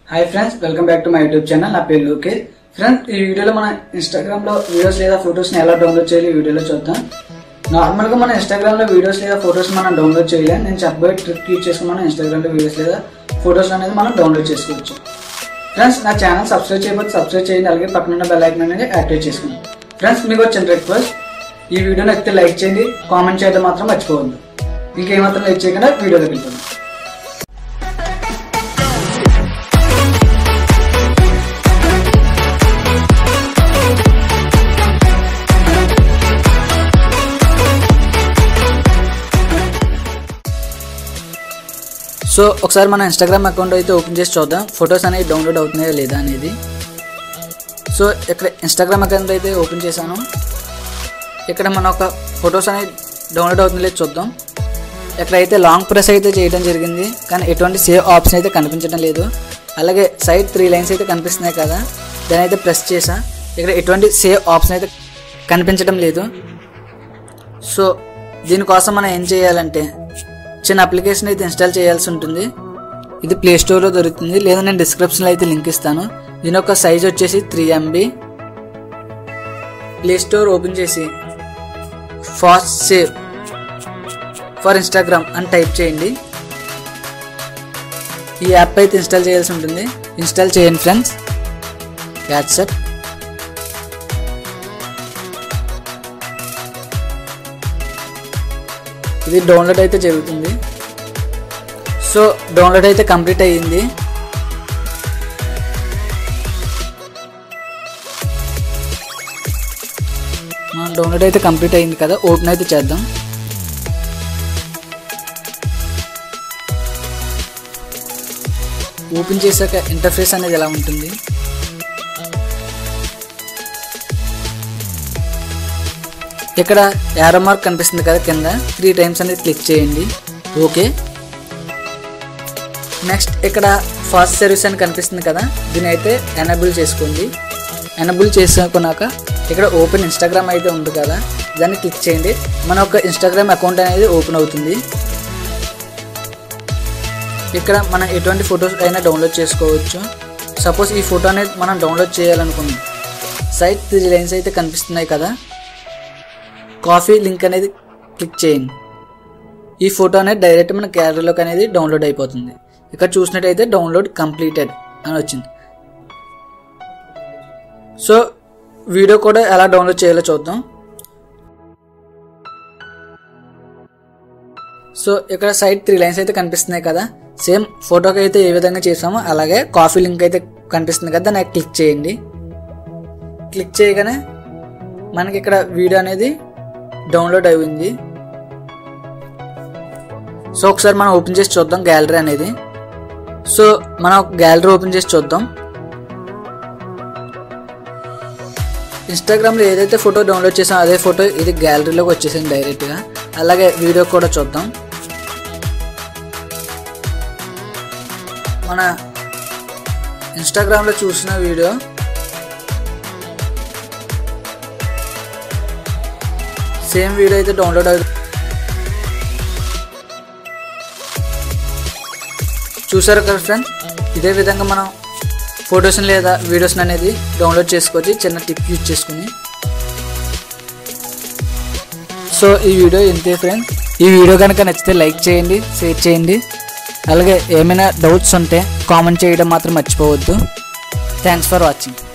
hi friends welcome back to my YouTube channel నా పేరు Lokesh friends ఈ వీడియోలో మన ఇన్స్టాగ్రామ్ లో వీడియోస్ లేదా ఫొటోస్ ని ఎలా డౌన్లోడ్ చేయాలి ఈ వీడియోలో చూద్దాం నార్మల్ గా మన ఇన్స్టాగ్రామ్ లో వీడియోస్ లేదా ఫొటోస్ మనం డౌన్లోడ్ చేయలేం నేను చెప్పబోయే ట్రిక్ యూజ్ చేసుకుని మనం ఇన్స్టాగ్రామ్ లో వీడియోస్ లేదా ఫొటోస్ అనేది మనం డౌన్లోడ్ చేసుకోవచ్చు ఫ్రెండ్స్ నా ఛానల్ సబ్స్క్రైబ్ చేయకపోతే సబ్స్క్రైబ్ చేయండి అలాగే పక్కన ఉన్న బెల్ ఐకాన్ అనేది యాక్టివేట్ చేసుకోండి ఫ్రెండ్స్ మీకు వచ్చిన రిక్వెస్ట్ ఈ వీడియో నచ్చితే లైక్ చేయండి కామెంట్ చేయడం మాత్రం మర్చిపోవద్దు ఇంకేమాత్రం లైక్ చేయకుండా వీడియోలోకి వెళ్తాను సో ఒకసారి మన ఇన్స్టాగ్రామ్ అకౌంట్ అయితే ఓపెన్ చేసి చూద్దాం ఫొటోస్ అనేవి డౌన్లోడ్ అవుతున్నాయా లేదా అనేది సో ఇక్కడ ఇన్స్టాగ్రామ్ అకౌంట్ అయితే ఓపెన్ చేశాను ఇక్కడ మన ఒక ఫొటోస్ అనేవి డౌన్లోడ్ అవుతుందో లేదో చూద్దాం ఇక్కడైతే లాంగ్ ప్రెస్ అయితే చేయడం జరిగింది కానీ ఎటువంటి సేవ్ ఆప్షన్ అయితే కనిపించడం లేదు అలాగే సైడ్ త్రీ లైన్స్ అయితే కనిపిస్తున్నాయి కదా దాని అయితే ప్రెస్ చేసా ఇక్కడ ఎటువంటి సేవ్ ఆప్షన్ అయితే కనిపించడం లేదు సో దీనికోసం మనం ఏం చేయాలంటే చిన్న అప్లికేషన్ అయితే ఇన్స్టాల్ చేయాల్సి ఉంటుంది ఇది ప్లే స్టోర్లో దొరుకుతుంది లేదా నేను డిస్క్రిప్షన్లో అయితే లింక్ ఇస్తాను దీని యొక్క సైజ్ వచ్చేసి three MB play store open చేసి ఫాస్ట్ సేవ్ ఫర్ ఇన్స్టాగ్రామ్ అని టైప్ చేయండి ఈ యాప్ అయితే ఇన్స్టాల్ చేయాల్సి ఉంటుంది ఇన్స్టాల్ చేయండి ఫ్రెండ్స్ వాట్సాప్ ఇది డౌన్లోడ్ అయితే జరుగుతుంది సో డౌన్లోడ్ అయితే కంప్లీట్ అయ్యింది డౌన్లోడ్ అయితే కంప్లీట్ అయింది కదా ఓపెన్ అయితే చేద్దాం ఓపెన్ చేశాక ఇంటర్ఫేస్ అనేది ఎలా ఉంటుంది ఇక్కడ యారో మార్క్ కనిపిస్తుంది కదా కింద త్రీ టైమ్స్ అనేది క్లిక్ చేయండి ఓకే నెక్స్ట్ ఇక్కడ ఫాస్ట్ సర్వీస్ అని కనిపిస్తుంది కదా దీని అయితే ఎనబుల్ చేసుకోండి ఎనబుల్ చేసుకున్నాక ఇక్కడ ఓపెన్ ఇన్స్టాగ్రామ్ అయితే ఉంది కదా దాన్ని క్లిక్ చేయండి మన ఒక ఇన్స్టాగ్రామ్ అకౌంట్ అనేది ఓపెన్ అవుతుంది ఇక్కడ మనం ఎటువంటి ఫొటోస్ అయినా డౌన్లోడ్ చేసుకోవచ్చు సపోజ్ ఈ ఫోటో అనేది మనం డౌన్లోడ్ చేయాలనుకున్నాం సైట్ త్రీ లైన్స్ అయితే కనిపిస్తున్నాయి కదా కాఫీ లింక్ అనేది క్లిక్ చేయండి ఈ ఫోటో అనేది డైరెక్ట్ మన గ్యాలరీలోకి అనేది డౌన్లోడ్ అయిపోతుంది ఇక్కడ చూసినట్టయితే డౌన్లోడ్ కంప్లీటెడ్ అని వచ్చింది సో వీడియో కూడా ఎలా డౌన్లోడ్ చేయాలో చూద్దాం సో ఇక్కడ సైడ్ త్రీ లైన్స్ అయితే కనిపిస్తున్నాయి కదా సేమ్ ఫోటోకి అయితే ఏ విధంగా చేసామో అలాగే కాఫీ లింక్ అయితే కనిపిస్తుంది కదా దాన్ని క్లిక్ చేయండి క్లిక్ చేయగానే మనకి ఇక్కడ వీడియో అనేది డౌన్లోడ్ అయింది సో ఒకసారి మనం ఓపెన్ చేసి చూద్దాం గ్యాలరీ అనేది సో మనం గ్యాలరీ ఓపెన్ చేసి చూద్దాం ఇన్స్టాగ్రామ్లో ఏదైతే ఫోటో డౌన్లోడ్ చేసామో అదే ఫోటో ఇది గ్యాలరీలోకి వచ్చేసింది డైరెక్ట్గా అలాగే వీడియో కూడా చూద్దాం మన ఇన్స్టాగ్రామ్లో చూసిన వీడియో సేమ్ వీడియో అయితే డౌన్లోడ్ అవుతుంది చూసారు కదా ఫ్రెండ్స్ ఇదే విధంగా మనం ఫొటోస్ని లేదా వీడియోస్ని అనేది డౌన్లోడ్ చేసుకోవచ్చు చిన్న టిప్ యూజ్ చేసుకుని సో ఈ వీడియో ఇంతే ఫ్రెండ్స్ ఈ వీడియో కనుక నచ్చితే లైక్ చేయండి షేర్ చేయండి అలాగే ఏమైనా డౌట్స్ ఉంటే కామెంట్ చేయడం మాత్రం మర్చిపోవద్దు థ్యాంక్స్ ఫర్ వాచింగ్